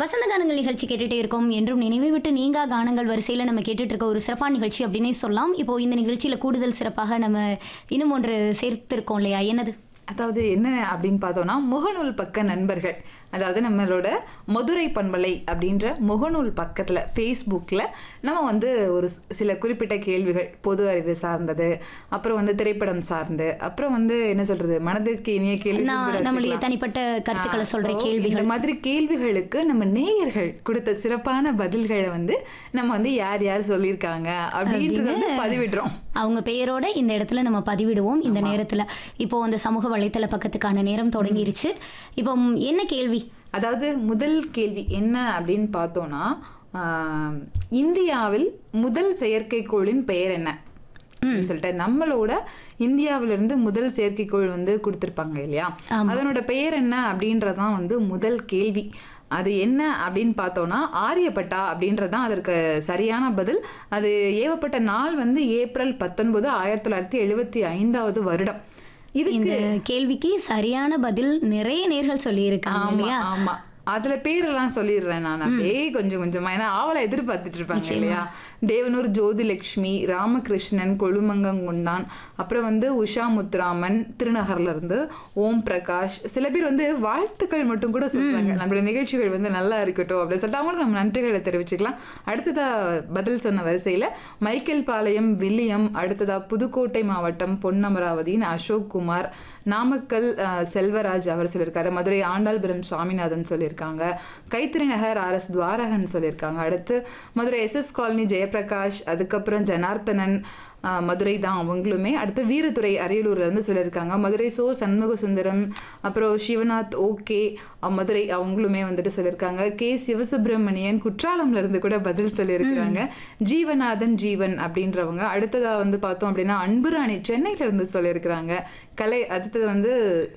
வசந்த கானங்கள் நிகழ்ச்சி கேட்டுட்டே இருக்கோம் என்றும் நினைவை விட்டு நீங்கா கானங்கள் வரிசையில் நம்ம கேட்டுட்டு இருக்க ஒரு சிறப்பான நிகழ்ச்சி அப்படின்னே சொல்லலாம் இப்போ இந்த நிகழ்ச்சியில கூடுதல் சிறப்பாக நம்ம இன்னும் ஒன்று சேர்த்திருக்கோம் இல்லையா என்னது அதாவது என்ன அப்படின்னு பார்த்தோம்னா முகநூல் பக்க நண்பர்கள் அதாவது நம்மளோட மதுரை பண்பலை அப்படின்ற முகநூல் பக்கத்தில் ஃபேஸ்புக்கில் நம்ம வந்து ஒரு ஸ்- சில குறிப்பிட்ட கேள்விகள் பொது அறிவு சார்ந்தது அப்புறம் வந்து திரைப்படம் சார்ந்து அப்புறம் வந்து என்ன சொல்றது மனதிற்கு இனிய கேள்வி நான் நம்மளுடைய தனிப்பட்ட கருத்துக்களை சொல்ற கேள்விகள் இந்த மாதிரி கேள்விகளுக்கு நம்ம நேயர்கள் கொடுத்த சிறப்பான பதில்களை வந்து நம்ம வந்து யார் யார் சொல்லியிருக்காங்க அப்படின்றத வந்து பதிவிடுறோம் அவங்க பெயரோட இந்த இடத்துல நம்ம பதிவிடுவோம் இந்த நேரத்துல இப்போ அந்த சமூக வலைத்தள பக்கத்துக்கான நேரம் தொடங்கிருச்சு இப்போ ம், என்ன கேள்வி அதாவது முதல் கேள்வி என்ன அப்படின்னு பார்த்தோம்னா ஆஹ், இந்தியாவில் முதல் செயற்கைக்கோளின் பெயர் என்ன அப்படின்னு சொல்லிட்டு நம்மளோட இந்தியாவிலிருந்து முதல் செயற்கைக்கோள் வந்து கொடுத்திருப்பாங்க இல்லையா அதனோட பெயர் என்ன அப்படின்றதான் வந்து முதல் கேள்வி அது என்ன அப்படின்னு பார்த்தோம்னா ஆரியப்பட்டா அப்படின்றதான் அதற்கு சரியான பதில் அது ஏவப்பட்ட நாள் வந்து ஏப்ரல் பத்தொன்பது ஆயிரத்தி தொள்ளாயிரத்தி எழுபத்தி ஐந்தாவது வருடம் இதுக்கு இந்த கேள்விக்கு சரியான பதில் நிறைய நேர்கள் சொல்லியிருக்காங்க ஆமா இல்லையா ஆமா அதுல பேரெல்லாம் சொல்லிடுறேன் நான் அப்படியே கொஞ்சம் கொஞ்சமா ஏன்னா ஆவலை எதிர்பார்த்துட்டு இருப்பாங்க இல்லையா தேவனூர் ஜோதிலட்சுமி ராமகிருஷ்ணன் கொழுமங்கங்குண்டான் அப்புறம் வந்து உஷா முத்துராமன் திருநகர்ல இருந்து ஓம் பிரகாஷ் சில பேர் வந்து வாழ்த்துக்கள் மட்டும் கூட சொல்றாங்க நம்மளுடைய நிகழ்ச்சிகள் வந்து நல்லா இருக்கட்டும் அப்படின்னு சொல்லிட்டு அவங்களுக்கு நம்ம நன்றிகளை தெரிவிச்சுக்கலாம் அடுத்ததா பதில் சொன்ன வரிசையில மைக்கேல் பாளையம் வில்லியம் அடுத்ததா புதுக்கோட்டை மாவட்டம் பொன்னமராவதியின் அசோக் குமார் நாமக்கல் அஹ், செல்வராஜ் அவர் சொல்லியிருக்காரு மதுரை ஆண்டாள்புரம் சுவாமிநாதன் சொல்லியிருக்காங்க கைத்திரி நகர் ஆர் எஸ் துவாரகன் சொல்லியிருக்காங்க அடுத்து Madurai S S colony Jayaprakash அதுக்கப்புறம் ஜனார்த்தனன் அஹ், மதுரை தான் அவங்களுமே அடுத்து வீரதுரை அரியலூர்ல இருந்து சொல்லியிருக்காங்க மதுரை சோ சண்முக சுந்தரம் அப்புறம் சிவநாத் ஓகே மதுரை அவங்களுமே வந்துட்டு சொல்லியிருக்காங்க கே சிவசுப்பிரமணியன் குற்றாலம்ல இருந்து கூட பதில் சொல்லியிருக்கிறாங்க ஜீவநாதன் ஜீவன் அப்படின்றவங்க அடுத்ததா வந்து பார்த்தோம் அப்படின்னா அன்புராணி சென்னையில இருந்து சொல்லியிருக்கிறாங்க கலை அடுத்தது வந்து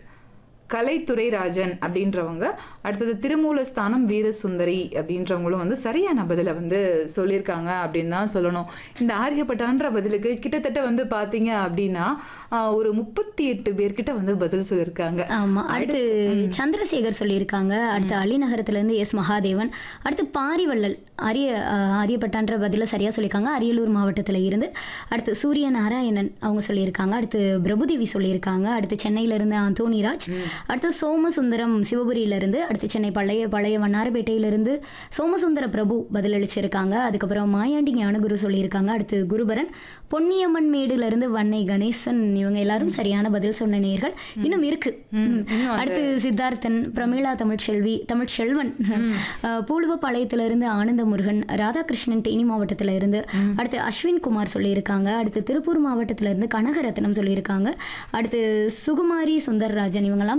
கலைத்துறை ராஜன் அப்படின்றவங்க அடுத்தது திருமூலஸ்தானம் வீரசுந்தரி அப்படின்றவங்களும் வந்து சரியான பதிலை வந்து சொல்லியிருக்காங்க அப்படின்னு தான் சொல்லணும் இந்த ஆரியப்பட்டான்ற பதிலுக்கு கிட்டத்தட்ட வந்து பார்த்தீங்க அப்படின்னா ஆஹ், ஒரு முப்பத்தி எட்டு பேர்கிட்ட வந்து பதில் சொல்லியிருக்காங்க ஆமா அடுத்து சந்திரசேகர் சொல்லியிருக்காங்க அடுத்து அலிநகரத்துல இருந்து எஸ் மகாதேவன் அடுத்து பாரிவள்ளல் அரிய அஹ், ஆரியப்பட்டான்ற பதில சரியா சொல்லியிருக்காங்க அரியலூர் மாவட்டத்துல இருந்து அடுத்து சூரிய நாராயணன் அவங்க சொல்லியிருக்காங்க அடுத்து பிரபுதேவி சொல்லியிருக்காங்க அடுத்து சென்னையில இருந்து அந்தோனிராஜ் அடுத்து சோமசுந்தரம் சிவபுரியில இருந்து அடுத்து சென்னை பழைய பழைய வண்ணாரப்பேட்டையில இருந்து சோமசுந்தர பிரபு பதிலளிச்சிருக்காங்க அதுக்கப்புறம் மாயாண்டி ஞானகுரு சொல்லியிருக்காங்க அடுத்து குருபரன் பொன்னியம்மன் மேடுல இருந்து வன்னை கணேசன் இவங்க எல்லாரும் சரியான பதில் சொன்ன நேர்கள் இன்னும் இருக்கு அடுத்து சித்தார்த்தன் பிரமீளா தமிழ்ச்செல்வி தமிழ்ச்செல்வன் அஹ், பூலுவப்பாளையத்துல இருந்து ஆனந்த முருகன் ராதாகிருஷ்ணன் தேனி மாவட்டத்துல இருந்து அடுத்து அஸ்வின் குமார் சொல்லியிருக்காங்க அடுத்து திருப்பூர் மாவட்டத்துல இருந்து கனகரத்னம் சொல்லியிருக்காங்க அடுத்து சுகுமாரி சுந்தர்ராஜன் இவங்கெல்லாம்